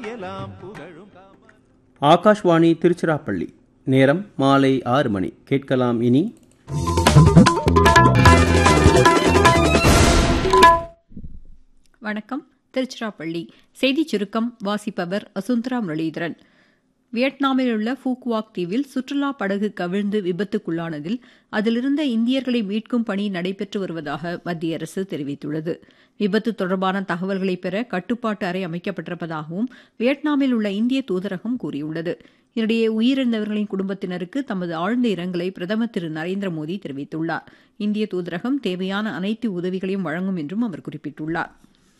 எல்லாம் புகழும் காம ஆகாஷ்வாணி திருச்சிராப்பள்ளி நேரம் மாலை ஆறு மணி கேட்கலாம் இனி வணக்கம் திருச்சிராப்பள்ளி செய்திச் சுருக்கம் வாசிப்பவர் வசுந்தரா முரளிதரன் வியட்நாமில் உள்ள ஃபூக்வாக் தீவில் சுற்றுலா படகு கவிழ்ந்து விபத்துக்குள்ளானதில் அதிலிருந்த இந்தியர்களை மீட்கும் பணி நடைபெற்று வருவதாக மத்திய அரசு தெரிவித்துள்ளது விபத்து தொடர்பான தகவல்களை பெற கட்டுப்பாட்டு அறை அமைக்கப்பட்டிருப்பதாகவும் வியட்நாமில் உள்ள இந்திய தூதரகம் கூறியுள்ளது இதனிடையே உயிரிழந்தவர்களின் குடும்பத்தினருக்கு தமது ஆழ்ந்த இரங்கலை பிரதமர் திரு நரேந்திர மோடி தெரிவித்துள்ளார் இந்திய தூதரகம் தேவையான அனைத்து உதவிகளையும் வழங்கும் என்றும் அவர் குறிப்பிட்டுள்ளார்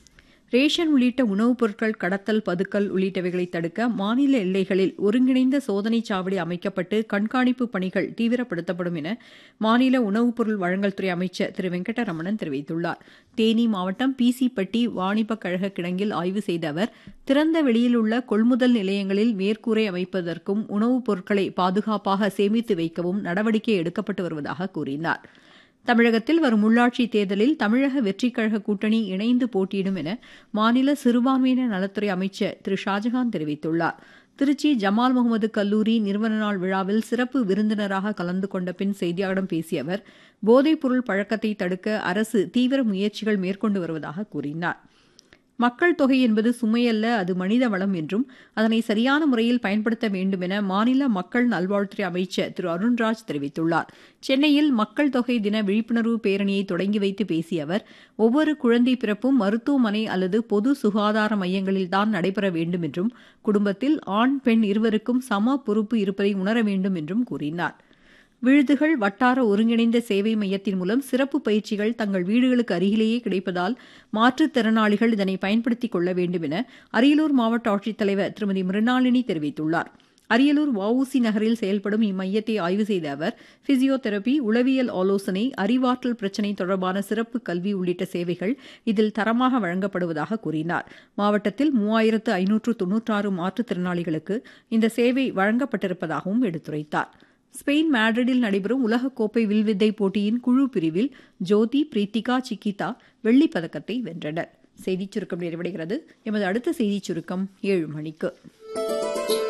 ரேஷன் உள்ளிட்ட உணவுப் பொருட்கள் கடத்தல் பதுக்கல் உள்ளிட்டவைகளை தடுக்க மாநில எல்லைகளில் ஒருங்கிணைந்த சோதனைச் சாவடி அமைக்கப்பட்டு கண்காணிப்பு பணிகள் தீவிரப்படுத்தப்படும் என மாநில உணவுப் பொருள் வழங்கல் துறை அமைச்சர் திரு வெங்கடரமணன் தெரிவித்துள்ளார் தேனி மாவட்டம் பிசிப்பட்டி வாணிபக் கழக கிடங்கில் ஆய்வு செய்த அவர் திறந்த வெளியில் உள்ள கொள்முதல் நிலையங்களில் மேற்கூரை அமைப்பதற்கும் உணவுப் பொருட்களை பாதுகாப்பாக சேமித்து வைக்கவும் நடவடிக்கை எடுக்கப்பட்டு வருவதாக கூறினார் தமிழகத்தில் வரும் உள்ளாட்சி தேர்தலில் தமிழக வெற்றிக் கழக கூட்டணி இணைந்து போட்டியிடும் என மாநில சிறுபான்மையினர் நலத்துறை அமைச்சர் திரு ஷாஜகான் தெரிவித்துள்ளார் திருச்சி ஜமால் முகமது கல்லூரி நிறுவன நாள் விழாவில் சிறப்பு விருந்தினராக கலந்து கொண்ட பின் செய்தியாளர்களிடம் பேசிய அவர் போதைப்பொருள் பழக்கத்தை தடுக்க அரசு தீவிர முயற்சிகள் மேற்கொண்டு வருவதாக கூறினார் மக்கள் தொகை என்பது சுமையல்ல அது மனித வளம் என்றும் அதனை சரியான முறையில் பயன்படுத்த வேண்டும் என மாநில மக்கள் நல்வாழ்வுத்துறை அமைச்சர் திரு அருண்ராஜ் தெரிவித்துள்ளார் சென்னையில் மக்கள் தொகை தின விழிப்புணர்வு பேரணியை தொடங்கி வைத்து பேசிய அவர் ஒவ்வொரு குழந்தை பிறப்பும் மருத்துவமனை அல்லது பொது சுகாதார மையங்களில்தான் நடைபெற வேண்டும் என்றும் குடும்பத்தில் ஆண் பெண் இருவருக்கும் சம பொறுப்பு இருப்பதை உணர வேண்டும் என்றும் கூறினார் விழுதுகள் வட்டார ஒருங்கிணைந்த சேவை மையத்தின் மூலம் சிறப்பு பயிற்சிகள் தங்கள் வீடுகளுக்கு அருகிலேயே கிடைப்பதால் மாற்றுத்திறனாளிகள் இதனை பயன்படுத்திக் கொள்ள வேண்டும் என அரியலூர் மாவட்ட ஆட்சித்தலைவர் திருமதி மிருணாளினி தெரிவித்துள்ளார் அரியலூர் வஉசி நகரில் செயல்படும் இம்மையத்தை ஆய்வு செய்த அவர் பிசியோதெரபி உளவியல் ஆலோசனை அறிவாற்றல் பிரச்சினை தொடர்பான சிறப்பு கல்வி உள்ளிட்ட சேவைகள் இதில் தரமாக வழங்கப்படுவதாக கூறினார் மாவட்டத்தில் மூவாயிரத்து ஐநூற்று தொன்னூற்றாறு மாற்றுத்திறனாளிகளுக்கு இந்த சேவை வழங்கப்பட்டிருப்பதாகவும் எடுத்துரைத்தார் ஸ்பெயின் மேட்ரிடில் நடைபெறும் உலகக்கோப்பை வில்வித்தை போட்டியின் குழு பிரிவில் ஜோதி பிரீத்திகா சிக்கிதா வெள்ளிப் பதக்கத்தை வென்றனர் செய்திச் சுருக்கம் நிறைவடைகிறது எமது அடுத்த செய்திச் சுருக்கம் ஏழு மணிக்கு